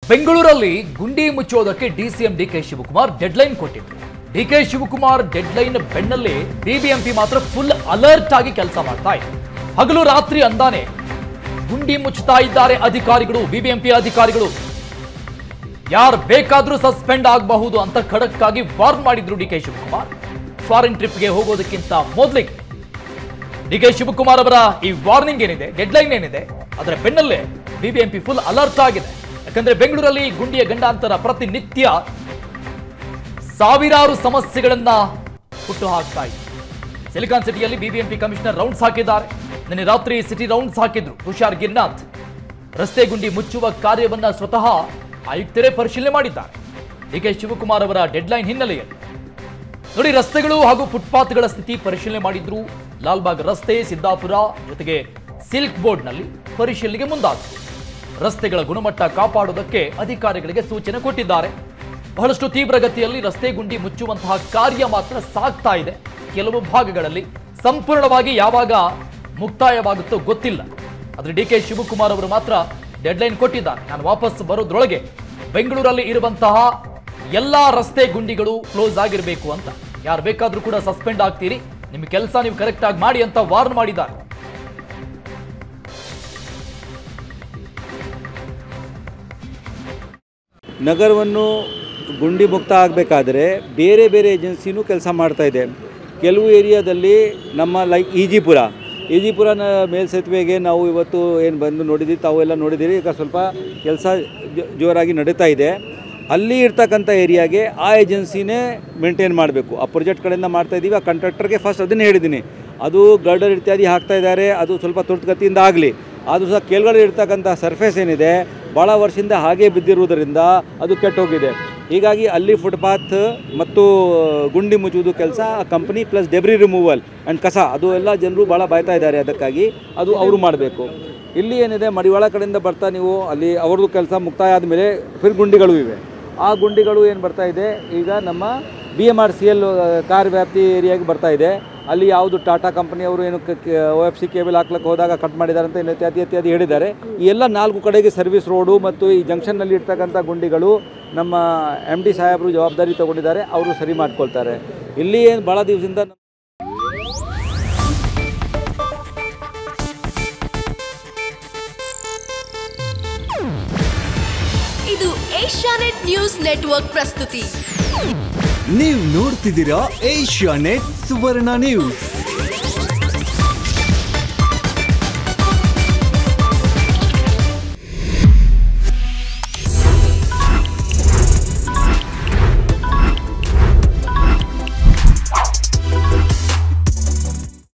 ಬೆಂಗಳೂರಲ್ಲಿ ಗುಂಡಿ ಮುಚ್ಚೋದಕ್ಕೆ ಡಿಸಿಎಂ ಡಿಕೆ ಶಿವಕುಮಾರ್ ಡೆಡ್ಲೈನ್ ಕೊಟ್ಟಿದ್ರು ಡಿಕೆ ಶಿವಕುಮಾರ್ ಡೆಡ್ಲೈನ್ ಬೆನ್ನಲ್ಲೇ ಬಿಬಿಎಂಪಿ ಮಾತ್ರ ಫುಲ್ ಅಲರ್ಟ್ ಆಗಿ ಕೆಲಸ ಮಾಡ್ತಾ ಇದೆ ಹಗಲು ರಾತ್ರಿ ಅಂದಾನೆ ಗುಂಡಿ ಮುಚ್ಚುತ್ತಾ ಇದ್ದಾರೆ ಅಧಿಕಾರಿಗಳು ಬಿಬಿಎಂಪಿ ಅಧಿಕಾರಿಗಳು ಯಾರು ಬೇಕಾದ್ರೂ ಸಸ್ಪೆಂಡ್ ಆಗಬಹುದು ಅಂತ ಖಡಕ್ ಆಗಿ ವಾರ್ನ್ ಮಾಡಿದ್ರು ಡಿಕೆ ಶಿವಕುಮಾರ್ ಫಾರಿನ್ ಟ್ರಿಪ್ಗೆ ಹೋಗೋದಕ್ಕಿಂತ ಮೊದಲಿಗೆ ಡಿಕೆ ಶಿವಕುಮಾರ್ ಅವರ ಈ ವಾರ್ನಿಂಗ್ ಏನಿದೆ ಡೆಡ್ಲೈನ್ ಏನಿದೆ ಅದರ ಬೆನ್ನಲ್ಲೇ ಬಿಬಿಎಂಪಿ ಫುಲ್ ಅಲರ್ಟ್ ಆಗಿದೆ ಯಾಕಂದ್ರೆ ಬೆಂಗಳೂರಲ್ಲಿ ಗುಂಡಿಯ ಗಂಡಾಂತರ ಪ್ರತಿನಿತ್ಯ ಸಾವಿರಾರು ಸಮಸ್ಯೆಗಳನ್ನ ಹುಟ್ಟು ಹಾಕ್ತಾ ಇದೆ ಸಿಲಿಕಾನ್ ಸಿಟಿಯಲ್ಲಿ ಬಿಬಿಎಂಪಿ ಕಮಿಷನರ್ ರೌಂಡ್ಸ್ ಹಾಕಿದ್ದಾರೆ ನಿನ್ನೆ ರಾತ್ರಿ ಸಿಟಿ ರೌಂಡ್ಸ್ ಹಾಕಿದ್ರು ತುಷಾರ್ ಗಿರ್ನಾಥ್ ರಸ್ತೆ ಗುಂಡಿ ಮುಚ್ಚುವ ಕಾರ್ಯವನ್ನ ಸ್ವತಃ ಆಯುಕ್ತರೇ ಪರಿಶೀಲನೆ ಮಾಡಿದ್ದಾರೆ ಡಿಕೆ ಶಿವಕುಮಾರ್ ಅವರ ಡೆಡ್ಲೈನ್ ಹಿನ್ನೆಲೆಯಲ್ಲಿ ನೋಡಿ ರಸ್ತೆಗಳು ಹಾಗೂ ಫುಟ್ಪಾತ್ಗಳ ಸ್ಥಿತಿ ಪರಿಶೀಲನೆ ಮಾಡಿದ್ರು ಲಾಲ್ಬಾಗ್ ರಸ್ತೆ ಸಿದ್ದಾಪುರ ಜೊತೆಗೆ ಸಿಲ್ಕ್ ಬೋರ್ಡ್ನಲ್ಲಿ ಪರಿಶೀಲನೆಗೆ ಮುಂದಾದರು ರಸ್ತೆಗಳ ಗುಣಮಟ್ಟ ಕಾಪಾಡುವುದಕ್ಕೆ ಅಧಿಕಾರಿಗಳಿಗೆ ಸೂಚನೆ ಕೊಟ್ಟಿದ್ದಾರೆ ಬಹಳಷ್ಟು ತೀವ್ರಗತಿಯಲ್ಲಿ ರಸ್ತೆ ಗುಂಡಿ ಮುಚ್ಚುವಂತಹ ಕಾರ್ಯ ಮಾತ್ರ ಸಾಗ್ತಾ ಇದೆ ಕೆಲವು ಭಾಗಗಳಲ್ಲಿ ಸಂಪೂರ್ಣವಾಗಿ ಯಾವಾಗ ಮುಕ್ತಾಯವಾಗುತ್ತೋ ಗೊತ್ತಿಲ್ಲ ಆದ್ರೆ ಡಿ ಕೆ ಶಿವಕುಮಾರ್ ಅವರು ಮಾತ್ರ ಡೆಡ್ಲೈನ್ ಕೊಟ್ಟಿದ್ದಾರೆ ನಾನು ವಾಪಸ್ ಬರೋದ್ರೊಳಗೆ ಬೆಂಗಳೂರಲ್ಲಿ ಇರುವಂತಹ ಎಲ್ಲಾ ರಸ್ತೆ ಗುಂಡಿಗಳು ಕ್ಲೋಸ್ ಆಗಿರಬೇಕು ಅಂತ ಯಾರು ಬೇಕಾದ್ರೂ ಕೂಡ ಸಸ್ಪೆಂಡ್ ಆಗ್ತೀರಿ ನಿಮ್ಮ ಕೆಲಸ ನೀವು ಕರೆಕ್ಟ್ ಆಗಿ ಮಾಡಿ ಅಂತ ವಾರ್ನ್ ಮಾಡಿದ್ದಾರೆ ನಗರವನ್ನು ಗುಂಡಿ ಮುಕ್ತ ಆಗಬೇಕಾದ್ರೆ ಬೇರೆ ಬೇರೆ ಏಜೆನ್ಸಿನೂ ಕೆಲಸ ಮಾಡ್ತಾ ಇದೆ ಕೆಲವು ಏರಿಯಾದಲ್ಲಿ ನಮ್ಮ ಲೈಕ್ ಈಜಿಪುರ ಈಜಿಪುರನ ಮೇಲ್ಸೇತುವೆಗೆ ನಾವು ಇವತ್ತು ಏನು ಬಂದು ನೋಡಿದ್ದೀವಿ ತಾವೆಲ್ಲ ನೋಡಿದ್ದೀರಿ ಈಗ ಸ್ವಲ್ಪ ಕೆಲಸ ಜೋರಾಗಿ ನಡೀತಾ ಇದೆ ಅಲ್ಲಿ ಇರ್ತಕ್ಕಂಥ ಏರಿಯಾಗೆ ಆ ಏಜೆನ್ಸಿನೇ ಮೇಂಟೈನ್ ಮಾಡಬೇಕು ಆ ಪ್ರಾಜೆಕ್ಟ್ ಕಡೆಯಿಂದ ಮಾಡ್ತಾ ಇದ್ದೀವಿ ಆ ಕಾಂಟ್ರಾಕ್ಟರ್ಗೆ ಫಸ್ಟ್ ಅದನ್ನೇ ಹೇಳಿದ್ದೀನಿ ಅದು ಗರ್ಡರ್ ಇತ್ಯಾದಿ ಹಾಕ್ತಾ ಇದ್ದಾರೆ ಅದು ಸ್ವಲ್ಪ ತುರ್ತಗತಿಯಿಂದ ಆಗಲಿ ಆದರೂ ಸಹ ಕೆಳಗಡೆ ಇರ್ತಕ್ಕಂಥ ಸರ್ಫೇಸ್ ಏನಿದೆ ಭಾಳ ವರ್ಷದಿಂದ ಹಾಗೆ ಬಿದ್ದಿರುವುದರಿಂದ ಅದು ಕೆಟ್ಟೋಗಿದೆ ಹೀಗಾಗಿ ಅಲ್ಲಿ ಫುಟ್ಪಾತ್ ಮತ್ತು ಗುಂಡಿ ಮುಚ್ಚುವುದು ಕೆಲಸ company plus debris removal and ಕಸ ಅದು ಎಲ್ಲ ಜನರು ಭಾಳ ಬಾಯ್ತಾ ಇದ್ದಾರೆ ಅದಕ್ಕಾಗಿ ಅದು ಅವರು ಮಾಡಬೇಕು ಇಲ್ಲಿ ಏನಿದೆ ಮಡಿವಾಳ ಕಡೆಯಿಂದ ಬರ್ತಾ ನೀವು ಅಲ್ಲಿ ಅವ್ರದ್ದು ಕೆಲಸ ಮುಕ್ತಾಯ ಆದಮೇಲೆ ಫಿರ್ ಗುಂಡಿಗಳು ಇವೆ ಆ ಗುಂಡಿಗಳು ಏನು ಬರ್ತಾ ಇದೆ ಈಗ ನಮ್ಮ B M R C L ಕಾರ್ ವ್ಯಾಪ್ತಿ ಏರಿಯಾಗೆ ಬರ್ತಾ ಇದೆ ಅಲ್ಲಿ ಯಾವುದು ಟಾಟಾ ಕಂಪನಿಯವರು ಏನು ಒ ಎಫ್ ಸಿ ಕೇಬಲ್ ಹಾಕ್ಲಿಕ್ಕೆ ಹೋದಾಗ ಕಟ್ ಮಾಡಿದ್ದಾರೆ ಅಂತ ಏನು ಇತ್ಯಾದಿ ಇತ್ಯಾದಿ ಹೇಳಿದ್ದಾರೆ ಈ ಎಲ್ಲ ನಾಲ್ಕು ಕಡೆಗೆ ಸರ್ವಿಸ್ ರೋಡು ಮತ್ತು ಈ ಜಂಕ್ಷನ್ನಲ್ಲಿ ಇರ್ತಕ್ಕಂಥ ಗುಂಡಿಗಳು ನಮ್ಮ ಎಮ್ ಡಿ ಸಾಹೇಬರು ಜವಾಬ್ದಾರಿ ತಗೊಂಡಿದ್ದಾರೆ ಅವರು ಸರಿ ಮಾಡ್ಕೊಳ್ತಾರೆ ಇಲ್ಲಿ ಏನು ಭಾಳ ದಿವಸದಿಂದ ಇದು ಏಷ್ಯಾನೆಟ್ ನ್ಯೂಸ್ ನೆಟ್ವರ್ಕ್ ಪ್ರಸ್ತುತಿ ನೀವು ನೋಡ್ತಿದ್ದೀರಾ ಏಷ್ಯಾ ನೆಟ್ ಸುವರ್ಣ ನ್ಯೂಸ್